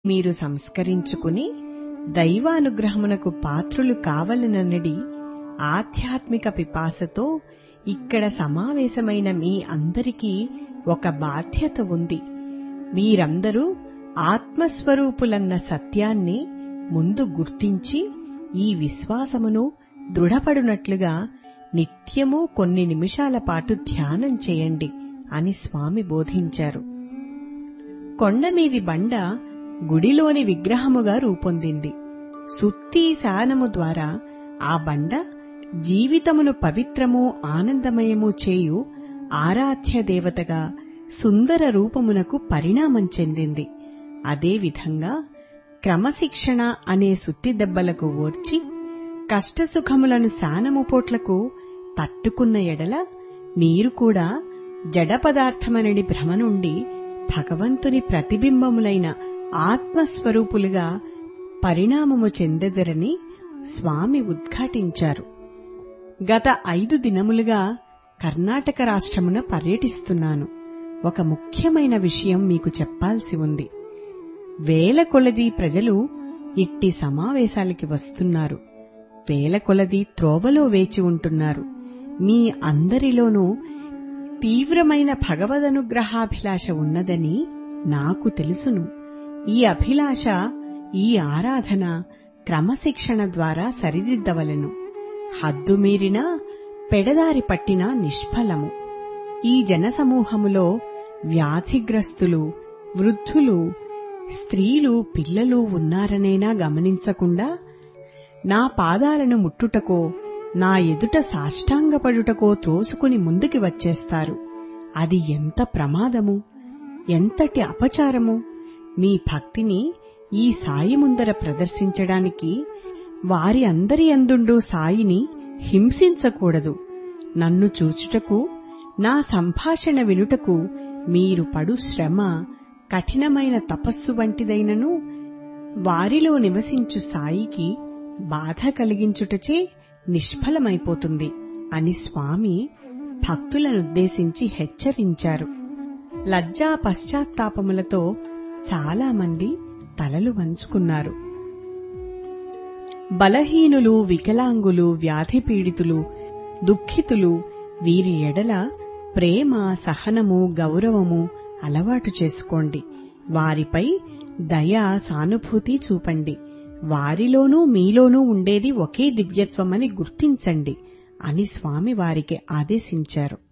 మీరు సంస్కరించుకుని దైవానుగ్రహమునకు పాత్రులు కావలననడి ఆధ్యాత్మిక పిపాసతో ఇక్కడ సమావేశమైన మీ అందరికీ ఒక బాధ్యత ఉంది మీరందరూ ఆత్మస్వరూపులన్న సత్యాన్ని ముందు గుర్తించి ఈ విశ్వాసమును దృఢపడునట్లుగా నిత్యము కొన్ని నిమిషాల పాటు ధ్యానం చేయండి అని స్వామి బోధించారు కొండమీది బండ గుడిలోని విగ్రహముగా రూపొందింది సుత్తి శానము ద్వారా ఆ బండ జీవితమును పవిత్రము ఆనందమయము చేయు ఆరాధ్య దేవతగా సుందర రూపమునకు పరిణామం చెందింది అదేవిధంగా క్రమశిక్షణ అనే సుత్తి దెబ్బలకు ఓర్చి కష్టసుఖములను శానముపోట్లకు తట్టుకున్న ఎడల మీరు కూడా జడ పదార్థమనడి భ్రమ నుండి భగవంతుని ప్రతిబింబములైన ఆత్మస్వరూపులుగా పరిణామము చెందెదరని స్వామి ఉద్ఘాటించారు గత ఐదు దినములుగా కర్ణాటక రాష్ట్రమున పర్యటిస్తున్నాను ఒక ముఖ్యమైన విషయం మీకు చెప్పాల్సి ఉంది వేల కొలది ప్రజలు ఇట్టి సమావేశాలకి వస్తున్నారు వేల కొలది త్రోవలో వేచి ఉంటున్నారు మీ అందరిలోనూ తీవ్రమైన భగవదనుగ్రహాభిలాష ఉన్నదని నాకు తెలుసును ఈ అభిలాష ఈ ఆరాధన క్రమశిక్షణ ద్వారా సరిదిద్దవలెను హద్దుమీరినా పెడదారి పట్టినా నిష్ఫలము ఈ జనసమూహములో వ్యాధిగ్రస్తులు వృద్ధులు స్త్రీలు పిల్లలు ఉన్నారనేనా గమనించకుండా నా పాదాలను ముట్టుటకో నా ఎదుట సాష్టాంగపడుటకో త్రోసుకుని ముందుకి వచ్చేస్తారు అది ఎంత ప్రమాదము ఎంతటి అపచారము మీ భక్తిని ఈ సాయి ముందర ప్రదర్శించడానికి వారి అందరి అందుండు సాయిని హింసించకూడదు నన్ను చూచుటకు నా సంభాషణ వినుటకు మీరు పడు శ్రమ కఠినమైన తపస్సు వంటిదైనను వారిలో నివసించు సాయికి బాధ కలిగించుటచే నిష్ఫలమైపోతుంది అని స్వామి భక్తులనుద్దేశించి హెచ్చరించారు లజ్జా పశ్చాత్తాపములతో చాలామంది తలలు వంచుకున్నారు బలహీనులు వికలాంగులు వ్యాధి పీడితులు దుఃఖితులు వీరి ఎడల ప్రేమ సహనము గౌరవము అలవాటు చేసుకోండి వారిపై దయ సానుభూతి చూపండి వారిలోనూ మీలోనూ ఉండేది ఒకే దివ్యత్వమని గుర్తించండి అని స్వామి వారికి ఆదేశించారు